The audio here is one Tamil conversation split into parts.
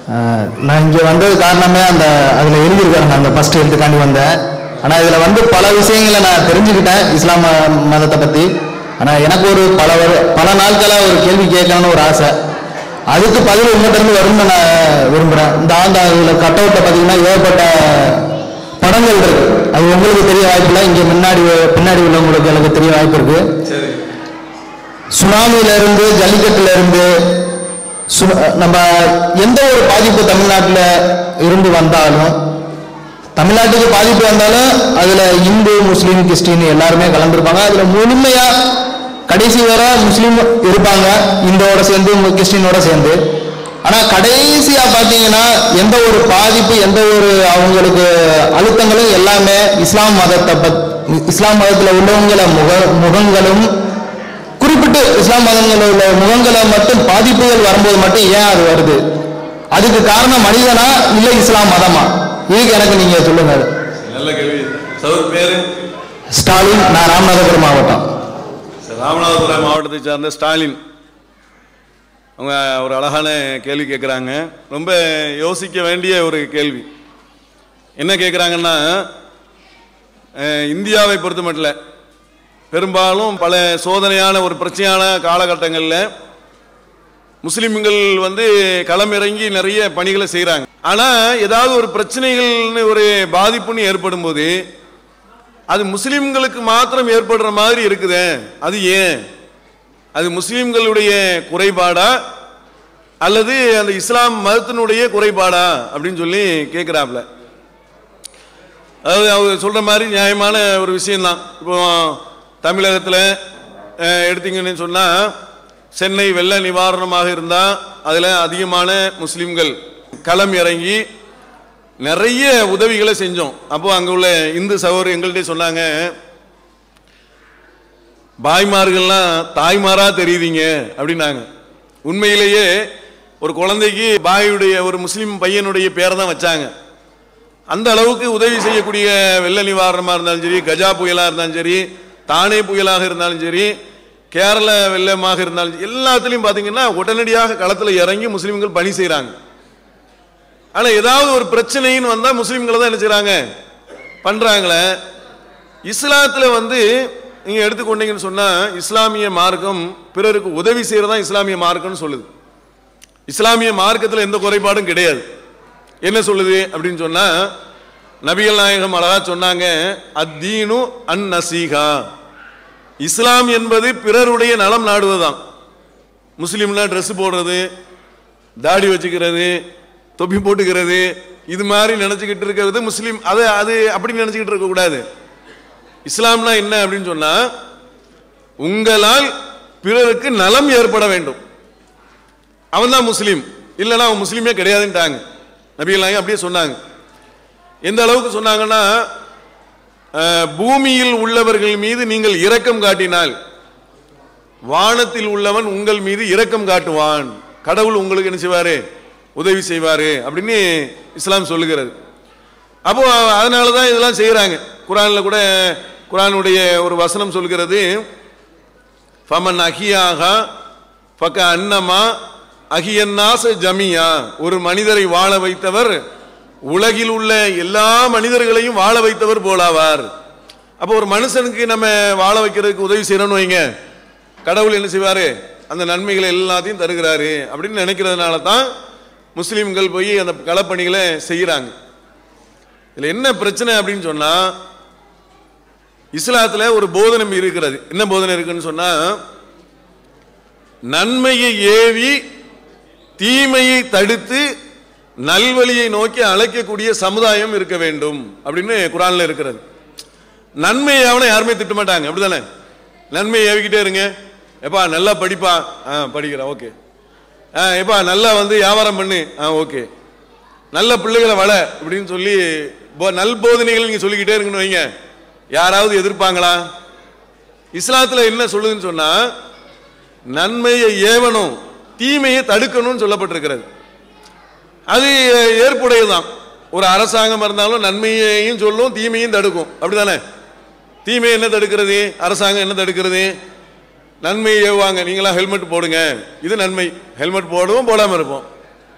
ஆஹ் நான் இங்கே வந்தது காரணமே அந்த அதில் எழுதியிருக்காங்க அந்த ஃபர்ஸ்ட் எழுத்துக்காண்டி வந்தேன் ஆனால் இதில் வந்து பல விஷயங்களை நான் தெரிஞ்சுக்கிட்டேன் இஸ்லாம் ம- மதத்தை பற்றி ஆனால் எனக்கு ஒரு பல வரு- பல நாட்களாக ஒரு கேள்வி கேட்கணும்னு ஒரு ஆசை அதுக்கு பதில் உங்கள்கிட்ட இருந்து வரும்னு நான் விரும்புகிறேன் இந்த ஆண்டு அதில் கட் அவுட்டில் பார்த்தீங்கன்னா ஏகப்பட்ட படங்கள் இருக்கு அது உங்களுக்கு தெரிய வாய்ப்பில்லை இங்கே முன்னாடி பின்னாடி உள்ளவங்களுக்கு எனக்கு தெரிய வாய்ப்பு இருக்கு சரி சுனாமியில இருந்து ஜல்லிக்கட்டுல இருந்து சு- நம்ம எந்த ஒரு பாதிப்பு தமிழ்நாட்டில் இருந்து வந்தாலும் தமிழ்நாட்டுக்கு பாதிப்பு வந்தாலும் அதுல இந்து முஸ்லீம் கிறிஸ்டின் எல்லாருமே கலந்துருப்பாங்க அதுல முழுமையா கடைசி வரை முஸ்லீம் இருப்பாங்க இந்தோட சேர்ந்து மு- கிறிஸ்டினோட சேர்ந்து ஆனா கடைசியா பாத்தீங்கன்னா எந்த ஒரு பாதிப்பு எந்த ஒரு அவங்களுக்கு அழுத்தங்களும் எல்லாமே இஸ்லாம் மதத்தை பத் இஸ்லாம் மதத்துல உள்ளவங்கள முக முகங்களும் குறிப்பிட்டு இஸ்லாம் மதங்களில் உள்ள முகங்களை மட்டும் பாதிப்புகள் வரும்போது மட்டும் ஏன் அது வருது அதுக்கு காரணம் மனிதனா இல்ல இஸ்லாம் மதமா இதுக்கு எனக்கு நீங்க சொல்லுங்க நல்ல கேள்வி சவுர் பேரு ஸ்டாலின் நான் ராமநாதபுரம் மாவட்டம் சரி, ராமநாதபுரம் மாவட்டத்தை சார்ந்த ஸ்டாலின் அவங்க ஒரு அழகான கேள்வி கேட்குறாங்க ரொம்ப யோசிக்க வேண்டிய ஒரு கேள்வி என்ன கேட்குறாங்கன்னா அஹ், இந்தியாவை பொறுத்த மட்டும் பெரும்பாலும் பல சோதனையான ஒரு பிரச்சனையான காலகட்டங்களில் முஸ்லிம்கள் வந்து களமிறங்கி நிறைய பணிகளை செய்கிறாங்க ஆனால் ஏதாவது ஒரு பிரச்சனைகள்னு ஒரு பாதிப்புன்னு ஏற்படும் போது அது முஸ்லிம்களுக்கு மாத்திரம் ஏற்படுற மாதிரி இருக்குதே அது ஏன் அது முஸ்லிம்களுடைய குறைபாடா அல்லது அந்த இஸ்லாம் மதத்தினுடைய குறைபாடா அப்படின்னு சொல்லி கேட்குறாப்ல அதாவது அவர் சொல்ற மாதிரி நியாயமான ஒரு விஷயம்தான் இப்போ தமிழகத்தில் எடுத்தீங்கன்னு சொன்னால் சென்னை வெள்ள நிவாரணமாக இருந்தால் அதில் அதிகமான முஸ்லிம்கள் களம் இறங்கி நிறைய உதவிகளை செஞ்சோம் அப்போ அங்கே உள்ள இந்து சகோதரர் எங்கள்கிட்ட சொன்னாங்க பாய்மார்கள்லாம் தாய்மாரா தெரியுதீங்க அப்படின்னாங்க உண்மையிலேயே ஒரு குழந்தைக்கு பாயுடைய ஒரு முஸ்லீம் பையனுடைய பேரை தான் வச்சாங்க அந்த அளவுக்கு உதவி செய்யக்கூடிய வெள்ள நிவாரணமாக இருந்தாலும் சரி கஜா புயலாக இருந்தாலும் சரி தானே புயலாக இருந்தாலும் சரி கேரள வெள்ளமாக இருந்தாலும் சரி, எல்லாத்துலேயும் பார்த்தீங்கன்னா உடனடியாக களத்தில் இறங்கி முஸ்லீம்கள் பணி செய்கிறாங்க ஆனால் ஏதாவது ஒரு பிரச்சனைன்னு வந்தால் முஸ்லீம்களை தான் என்ன செய்கிறாங்க பண்ணுறாங்களே இஸ்லாத்தில் வந்து நீங்கள் எடுத்துக்கொண்டீங்கன்னு சொன்னால் இஸ்லாமிய மார்க்கம் பிறருக்கு உதவி செய்கிறதா இஸ்லாமிய மார்க்கம்னு சொல்லுது இஸ்லாமிய மார்க்கத்தில் எந்த குறைபாடும் கிடையாது என்ன சொல்லுது அப்படின்னு சொன்னா நபிகள் நாயகம் அழகா சொன்னாங்க அத்தீனு அன் நசீகா இஸ்லாம் என்பது பிறருடைய நலம் நாடுவதுதான் முஸ்லீம்னா ட்ரெஸ் போடுறது தாடி வச்சுக்கிறது தொப்பி போட்டுக்கிறது இது மாதிரி நினச்சிக்கிட்டு இருக்கிறது முஸ்லீம் அது அது அப்படி நினச்சிக்கிட்டு இருக்கக்கூடாது இஸ்லாம்னா என்ன அப்படின்னு சொன்னா உங்களால் பிறருக்கு நலம் ஏற்பட வேண்டும் அவன் தான் முஸ்லீம் இல்லைன்னா அவன் முஸ்லீமே கிடையாதுன்ட்டாங்க நபிகள் நாயகம் அப்படியே சொன்னாங்க எந்த அளவுக்கு சொன்னாங்கன்னா அஹ், பூமியில் உள்ளவர்கள் மீது நீங்கள் இரக்கம் காட்டினால் வானத்தில் உள்ளவன் உங்கள் மீது இரக்கம் காட்டுவான் கடவுள் உங்களுக்கு என்ன செய்வாரு உதவி செய்வாரு அப்படின்னு இஸ்லாம் சொல்லுகிறது அப்போ அதனால தான் இதெல்லாம் செய்கிறாங்க குரானில் கூட குரானுடைய ஒரு வசனம் சொல்கிறது ஃபமன் அஹியாக ஃபக்க அன்னமா அகியன்னாச ஜமியா ஒரு மனிதரை வாழ வைத்தவர் உலகில் உள்ள எல்லா மனிதர்களையும் வாழ வைத்தவர் போலாவார் அப்போ ஒரு மனுஷனுக்கு நம்ம வாழ வைக்கிறதுக்கு உதவி செய்யணும்னு வைங்க கடவுள் என்ன செய்வாரு அந்த நன்மைகளை எல்லாத்தையும் தருகிறாரு அப்படின்னு நினைக்கிறதுனால தான் முஸ்லீம்கள் போய் அந்த களப்பணிகளை செய்கிறாங்க இதில் என்ன பிரச்சனை அப்படின்னு சொன்னால் இஸ்லாத்தில் ஒரு போதனம் இருக்கிறது என்ன போதனை இருக்குன்னு சொன்னால் நன்மையை ஏவி தீமையை தடுத்து நல்வழியை நோக்கி அழைக்கக்கூடிய சமுதாயம் இருக்க வேண்டும் அப்படின்னு குரான்ல இருக்கிறது நன்மையை அவனை யாருமே திட்ட மாட்டாங்க அப்படிதானே நன்மையை ஏவிக்கிட்டே இருங்க எப்பா நல்லா படிப்பா ஆ படிக்கிறேன் ஓகே ஆ எப்பா நல்லா வந்து வியாபாரம் பண்ணு ஆ ஓகே நல்ல பிள்ளைகளை வள அப்படின்னு சொல்லி போ- நல் போதனைகள் நீங்க சொல்லிக்கிட்டே இருக்குன்னு வைங்க யாராவது எதிர்ப்பாங்களா இஸ்லாத்துல என்ன சொல்லுதுன்னு சொன்னா நன்மையை ஏவணும் தீமையை தடுக்கணும்னு சொல்லப்பட்டிருக்கிறது அது ஏற்புடையதுதான் ஒரு அரசாங்கம் இருந்தாலும் நன்மையையும் சொல்லும் தீமையும் தடுக்கும் அப்படிதானே தீமை என்ன தடுக்கிறது அரசாங்கம் என்ன தடுக்கிறது நன்மையை ஏவுவாங்க நீங்களாம் ஹெல்மெட் போடுங்க இது நன்மை ஹெல்மெட் போடுவோம் போடாமல் இருப்போம்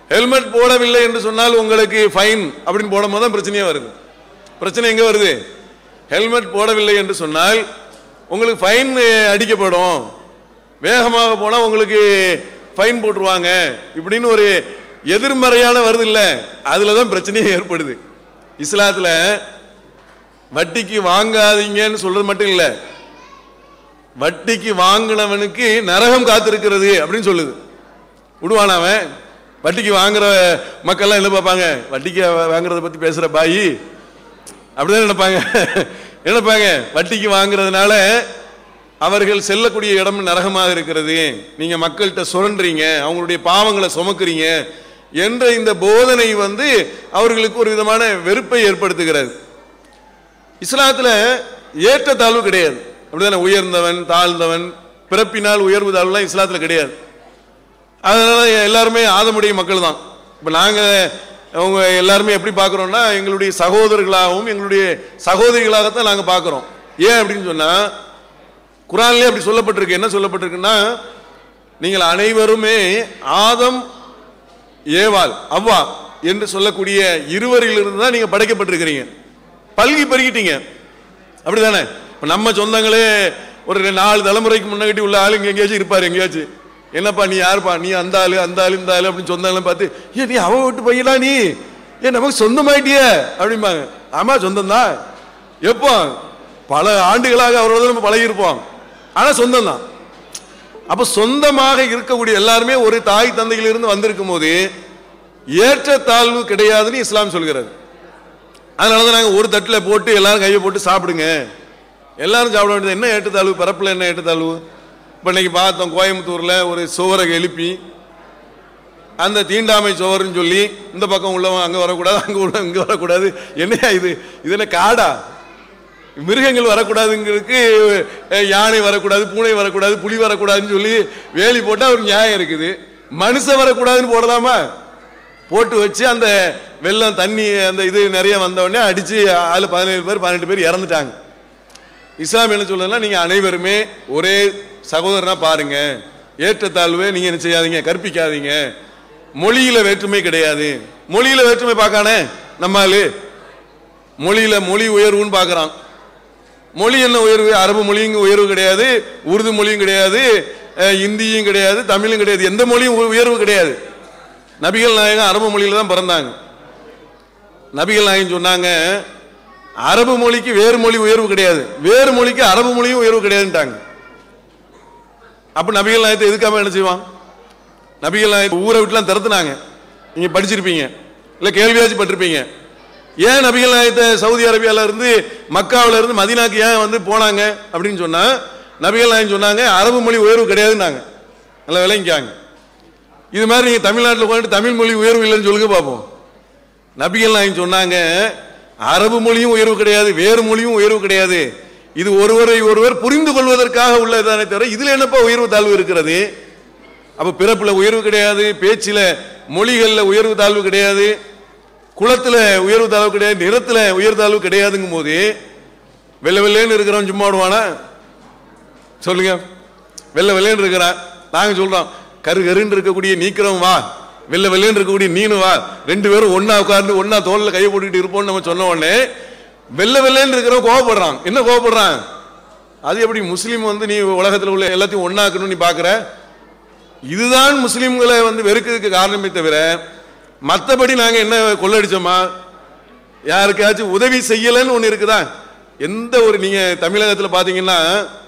ஹெல்மெட் போடவில்லை என்று சொன்னால் உங்களுக்கு ஃபைன் அப்படின்னு போடும் போது தான் பிரச்சனையே வருது பிரச்சனை எங்க வருது ஹெல்மெட் போடவில்லை என்று சொன்னால் உங்களுக்கு ஃபைன் அடிக்கப்படும் வேகமாக போனால் உங்களுக்கு ஃபைன் போட்டுருவாங்க இப்படின்னு ஒரு எதிர்மறையான வருது இல்ல அதுல தான் பிரச்சனையே ஏற்படுது இஸ்லாத்துல வட்டிக்கு வாங்காதீங்கன்னு சொல்றது மட்டும் இல்ல வட்டிக்கு வாங்கினவனுக்கு நரகம் காத்திருக்கிறது அப்படின்னு சொல்லுது விடுவான் அவன் வட்டிக்கு வாங்குற மக்கள்லாம் என்ன பார்ப்பாங்க வட்டிக்கு வாங்குறத பத்தி பேசுற பாயி அப்படிதான் நினைப்பாங்க நினைப்பாங்க வட்டிக்கு வாங்குறதுனால அவர்கள் செல்லக்கூடிய இடம் நரகமாக இருக்கிறது நீங்க மக்கள்கிட்ட சுரண்டுறீங்க அவங்களுடைய பாவங்களை சுமக்குறீங்க என்ற இந்த போதனை வந்து அவர்களுக்கு ஒரு விதமான வெறுப்பை ஏற்படுத்துகிறது இஸ்லாத்துல ஏற்றத்தாழ்வு கிடையாது அப்படிதானே உயர்ந்தவன் தாழ்ந்தவன் பிறப்பினால் உயர்வு தாழ்வுலாம் இஸ்லாத்துல கிடையாது அதனால எல்லாருமே ஆதமுடைய மக்கள் தான் இப்போ நாங்கள் அவங்க எல்லாருமே எப்படி பார்க்குறோம்னா எங்களுடைய சகோதரர்களாகவும் எங்களுடைய சகோதரிகளாகத்தான் நாங்கள் பார்க்குறோம் ஏன் அப்படின்னு சொன்னால் குரான்லேயே அப்படி சொல்லப்பட்டிருக்கு என்ன சொல்லப்பட்டிருக்குன்னா நீங்கள் அனைவருமே ஆதம் ஏவாள் அவ்வா என்று சொல்லக்கூடிய இருவரிலிருந்து தான் நீங்கள் படைக்கப்பட்டிருக்கிறீங்க பல்கி பெருகிட்டீங்க அப்படிதானே இப்போ நம்ம சொந்தங்களே ஒரு ரெண்டு நாலு தலைமுறைக்கு முன்னாடி உள்ள ஆளுங்க எங்கேயாச்சும் இருப்பார் எங்கேயாச்சும் என்னப்பா நீ யாருப்பா நீ அந்த ஆளு அந்த ஆளு இந்த ஆளு அப்படின்னு சொந்தங்களும் பார்த்து ஏ நீ அவன் விட்டு பையனா நீ ஏன் நமக்கு சொந்தமாயிட்டிய அப்படிம்பாங்க ஆமா சொந்தம் தான் எப்போ பல ஆண்டுகளாக அவரோட நம்ம பழகியிருப்போம் ஆனா சொந்தம் தான் அப்ப சொந்தமாக இருக்கக்கூடிய எல்லாருமே ஒரு தாய் தந்தையிலிருந்து வந்திருக்கும் போது ஏற்றத்தாழ்வு கிடையாதுன்னு இஸ்லாம் சொல்கிறது அதனால தான் நாங்கள் ஒரு தட்டில் போட்டு எல்லாரும் கையை போட்டு சாப்பிடுங்க எல்லாரும் சாப்பிட வேண்டியது என்ன ஏற்றத்தாழ்வு பரப்பில் என்ன ஏற்றத்தாழ்வு இப்போ இன்னைக்கு பார்த்தோம் கோயம்புத்தூரில் ஒரு சுவரை எழுப்பி அந்த தீண்டாமை சுவர்னு சொல்லி இந்த பக்கம் உள்ளவன் அங்கே வரக்கூடாது அங்கே உள்ள இங்கே வரக்கூடாது என்னையா இது இது என்ன காடா மிருகங்கள் வரக்கூடாதுங்கிறதுக்கு அஹ், யானை வரக்கூடாது பூனை வரக்கூடாது புலி வரக்கூடாதுன்னு சொல்லி வேலி போட்டால் ஒரு நியாயம் இருக்குது மனுஷன் வரக்கூடாதுன்னு போடலாமா போட்டு வச்சு அந்த வெள்ளம் தண்ணி அந்த இது நிறைய வந்த உடனே அடிச்சு ஆளு பதினேழு பேர் பதினெட்டு பேர் இறந்துட்டாங்க இஸ்லாம் என்ன சொல்றதுன்னா நீங்க அனைவருமே ஒரே சகோதரனா பாருங்க ஏற்றத்தாழ்வை நீங்க என்ன செய்யாதீங்க கற்பிக்காதீங்க மொழியில வேற்றுமை கிடையாது மொழியில வேற்றுமை பார்க்கானே நம்ம ஆளு மொழியில மொழி உயர்வுன்னு பார்க்கறான் மொழி என்ன உயர்வு அரபு மொழியும் உயர்வு கிடையாது உருது மொழியும் கிடையாது அஹ், இந்தியும் கிடையாது தமிழும் கிடையாது எந்த மொழியும் உ- உயர்வு கிடையாது நபிகள் நாயகம் அரபு மொழியில தான் பிறந்தாங்க நபிகள் நாயகம் சொன்னாங்க அரபு மொழிக்கு வேறு மொழி உயர்வு கிடையாது வேறு மொழிக்கு அரபு மொழியும் உயர்வு கிடையாதுன்ட்டாங்க அப்ப நபிகள் நாயகத்தை எதுக்காம என்ன செய்வான் நபிகள் நாயகம் ஊரை விட்டுலாம் திறத்துனாங்க நீங்க படிச்சிருப்பீங்க இல்ல கேள்வியாச்சும் பட்டிருப்பீங்க ஏன் நபிகள் நாயகத்தை சவுதி அரேபியால இருந்து மக்காவுல இருந்து மதீனாக்கு ஏன் வந்து போனாங்க அப்படின்னு சொன்னா நபிகள் நாயகம் சொன்னாங்க அரபு மொழி உயர்வு கிடையாதுன்னாங்க நல்லா விளங்கிக்காங்க இது மாதிரி நீங்க தமிழ்நாட்டில் உட்காந்து தமிழ் மொழி உயர்வு இல்லைன்னு சொல்லுங்க பார்ப்போம் நபிகள் நாயகம் சொன்னாங்க அரபு மொழியும் உயர்வு கிடையாது வேறு மொழியும் உயர்வு கிடையாது இது ஒருவரை ஒருவர் புரிந்து கொள்வதற்காக உள்ளதானே தவிர இதுல என்னப்பா உயர்வு தாழ்வு இருக்கிறது அப்ப பிறப்புல உயர்வு கிடையாது பேச்சில மொழிகள்ல உயர்வு தாழ்வு கிடையாது குளத்துல உயர்வு தாழ்வு கிடையாது நிறத்துல உயர்வு தாழ்வு கிடையாதுங்கும் போது வெள்ளை வெள்ளைன்னு இருக்கிறவன் சும்மா விடுவானா சொல்லுங்க வெள்ளை வெள்ளைன்னு இருக்கிறான் நாங்க சொல்றோம் கரு கருன்னு இருக்கக்கூடிய நீக்கிறவன் வா வெள்ளை வெள்ளைன்னு இருக்கக்கூடிய நீனு வா ரெண்டு பேரும் ஒண்ணா உட்கார்ந்து ஒண்ணா தோல்ல கையை போட்டுக்கிட்டு இருப்போம்னு நம்ம சொன்ன உடனே வெள்ளை வெள்ளைன்னு இருக்கிறவன் கோவப்படுறான் என்ன கோவப்படுறான் அது எப்படி முஸ்லீம் வந்து நீ உலகத்துல உள்ள எல்லாத்தையும் ஒண்ணாக்கணும்னு நீ பாக்குற இதுதான் முஸ்லிம்களை வந்து வெறுக்கிறதுக்கு காரணமே தவிர மற்றபடி நாங்க என்ன கொள்ளடிச்சோமா யாருக்காச்சும் உதவி செய்யலைன்னு ஒண்ணு இருக்குதா எந்த ஒரு நீங்க தமிழகத்துல பாத்தீங்கன்னா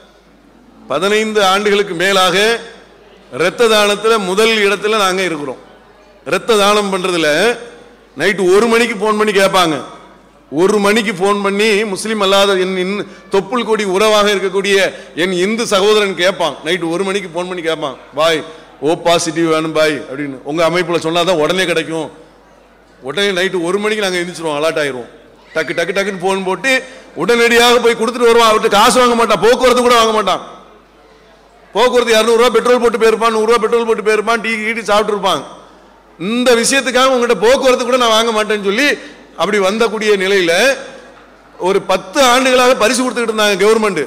பதினைந்து ஆண்டுகளுக்கு மேலாக இரத்த தானத்துல முதல் இடத்துல நாங்க இருக்கிறோம் இரத்த தானம் பண்றதுல நைட்டு ஒரு மணிக்கு ஃபோன் பண்ணி கேட்பாங்க ஒரு மணிக்கு ஃபோன் பண்ணி முஸ்லீம் அல்லாத என் இன்- தொப்புள் கொடி உறவாக இருக்கக்கூடிய என் இந்து சகோதரன் கேட்பான் நைட்டு ஒரு மணிக்கு ஃபோன் பண்ணி கேட்பான் பாய் ஓ பாசிட்டிவ் வேணும் பாய் அப்படின்னு உங்க அமைப்புல சொன்னாதான் உடனே கிடைக்கும் உடனே நைட்டு ஒரு மணிக்கு நாங்கள் எந்திரிச்சிருவோம் அலர்ட் ஆயிடுவோம் டக்கு டக்கு டக்குன்னு ஃபோன் போட்டு உடனடியாக போய் கொடுத்துட்டு வருவான் அவர்கிட்ட காசு வாங்க மாட்டான் போக்குவரத்து கூட வாங்க மாட்டான் போக்குவரத்து இரநூறுவா பெட்ரோல் போட்டு போயிருப்பான் நூறுரூவா பெட்ரோல் போட்டு போயிருப்பான் டீ கீட்டி சாப்பிட்டு இருப்பான் இந்த விஷயத்துக்காக உங்ககிட்ட போக்குவரத்து கூட நான் வாங்க மாட்டேன்னு சொல்லி அப்படி வந்தக்கூடிய நிலையில ஒரு பத்து ஆண்டுகளாக பரிசு கொடுத்துக்கிட்டு இருந்தாங்க கவர்மெண்ட்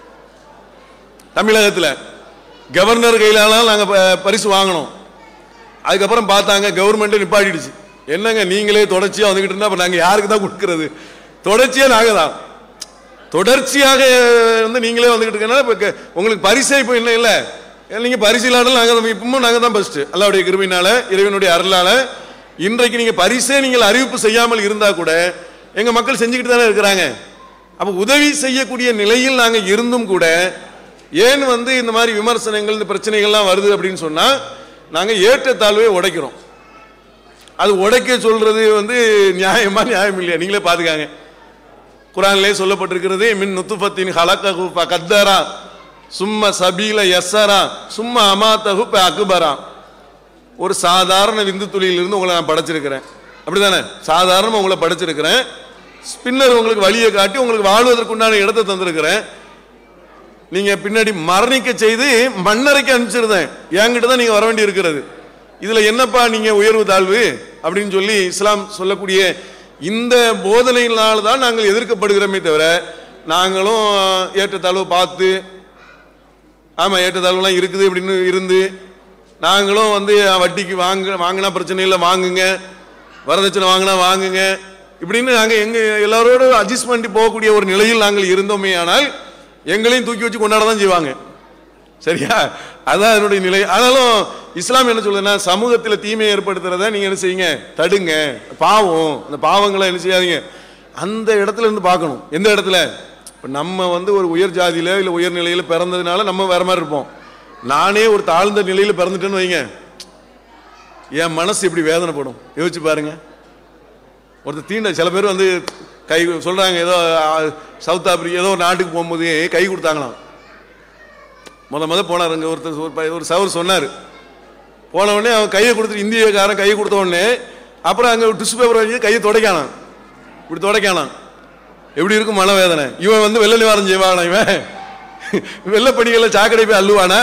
தமிழகத்தில் கவர்னர் கையிலாலாம் நாங்கள் பரிசு வாங்கினோம் அதுக்கப்புறம் பார்த்தாங்க கவர்மெண்ட்டே நிப்பாட்டிடுச்சு என்னங்க நீங்களே தொடர்ச்சியா வந்துகிட்டு இருந்தா அப்ப நாங்க யாருக்கு தான் கொடுக்கறது தொடர்ச்சியா நாங்க தான் தொடர்ச்சியாக வந்து நீங்களே வந்துகிட்டு இருக்கனால இப்ப க- உங்களுக்கு பரிசே இப்போ என்ன இல்லை நீங்க பரிசு இல்லாமல் நாங்க தான் இப்பவும் நாங்க தான் பெஸ்ட் அல்லாவுடைய கிருபினால இறைவனுடைய அருளால இன்றைக்கு நீங்க பரிசே நீங்கள் அறிவிப்பு செய்யாமல் இருந்தா கூட எங்க மக்கள் செஞ்சுக்கிட்டு தானே இருக்கிறாங்க அப்ப உதவி செய்யக்கூடிய நிலையில் நாங்க இருந்தும் கூட ஏன் வந்து இந்த மாதிரி விமர்சனங்கள் இந்த பிரச்சனைகள்லாம் வருது அப்படின்னு சொன்னா நாங்க ஏற்றத்தாழ்வை உடைக்கிறோம் அது உடைக்க சொல்றது வந்து நியாயமா நியாயம் இல்லையா நீங்களே பாத்துக்காங்க குரானிலே சொல்லப்பட்டிருக்கிறது மின் நுத்துஃபத்தின் ஹலக்கஹு கத்தரா சும்ம சபீல யஸ்ஸரா சும்ம அமாத்தஹு ப அக்பரா ஒரு சாதாரண விந்து துளியிலிருந்து உங்களை நான் படைச்சிருக்கிறேன் அப்படிதானே சாதாரணமா உங்களை படைச்சிருக்கிறேன் பின்னர் உங்களுக்கு வழியை காட்டி உங்களுக்கு வாழ்வதற்குண்டான இடத்தை தந்திருக்கிறேன் நீங்க பின்னாடி மரணிக்க செய்து மண்ணறைக்கு அனுப்பிச்சிருந்தேன் என்கிட்ட தான் நீங்க வர வேண்டி இருக்கிறது இதுல என்னப்பா நீங்க உயர்வு தாழ்வு அப்படின்னு சொல்லி இஸ்லாம் சொல்லக்கூடிய இந்த போதனையினால் தான் நாங்கள் எதிர்க்கப்படுகிறோமே தவிர நாங்களும் ஏற்றத்தாழ்வு பார்த்து ஆமா ஏற்றத்தாழ்வுலாம் இருக்குது அப்படின்னு இருந்து நாங்களும் வந்து வட்டிக்கு வாங்க வாங்கினா பிரச்சனை இல்லை வாங்குங்க வரதட்சணை வாங்கினா வாங்குங்க இப்படின்னு நாங்கள் எங்க எல்லாரோட அட்ஜஸ்ட் பண்ணி போகக்கூடிய ஒரு நிலையில் நாங்கள் இருந்தோமே ஆனால் எங்களையும் தூக்கி வச்சு கொண்டாட தான் செய்வாங்க சரியா அதான் அதனுடைய நிலை ஆனாலும் இஸ்லாம் என்ன சொல்லுதுன்னா சமூகத்தில் தீமை ஏற்படுத்துறத நீங்க என்ன செய்யுங்க தடுங்க பாவம் அந்த பாவங்களை என்ன செய்யாதீங்க அந்த இடத்துல இருந்து பார்க்கணும் எந்த இடத்துல இப்ப நம்ம வந்து ஒரு உயர் ஜாதியில இல்ல உயர் நிலையில பிறந்ததுனால நம்ம வேற மாதிரி இருப்போம் நானே ஒரு தாழ்ந்த நிலையில பிறந்துட்டேன்னு வைங்க என் மனசு எப்படி வேதனைப்படும் யோசிச்சு பாருங்க ஒருத்தர் தீண்ட சில பேர் வந்து கை சொல்றாங்க ஏதோ ஆ, சவுத் ஆப்பிரிக்கா ஏதோ ஒரு நாட்டுக்கு போகும்போது கை கொடுத்தாங்களாம் முத முத போனார் அங்க ஒருத்தர் ஒரு பையன், ஒரு சவர் சொன்னார் போன உடனே அவன் கையை கொடுத்துட்டு இந்தியக்காரன் கையை கொடுத்த உடனே அப்புறம் அங்க டிஷ்யூ பேப்பர் வச்சு கையை துடைக்கானான் இப்படி துடைக்கானான் எப்படி இருக்கும் மனவேதனை இவன் வந்து வெள்ள நிவாரணம் செய்வானா இவன் வெள்ளப்படிகளை சாக்கடை போய் அள்ளுவானா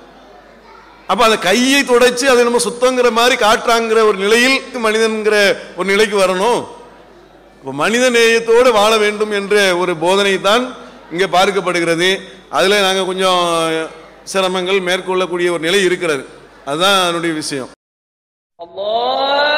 அப்ப அந்த கையை துடைச்சு அதை நம்ம சுத்தங்கிற மாதிரி காட்டுறாங்கிற ஒரு நிலையில் மனிதன்கிற ஒரு நிலைக்கு வரணும் அப்ப மனித நேயத்தோடு வாழ வேண்டும் என்ற ஒரு போதனை தான் இங்கே பார்க்கப்படுகிறது அதுல நாங்க கொஞ்சம் சிரமங்கள் மேற்கொள்ளக்கூடிய ஒரு நிலை இருக்கிறது அதுதான் அதனுடைய விஷயம் الله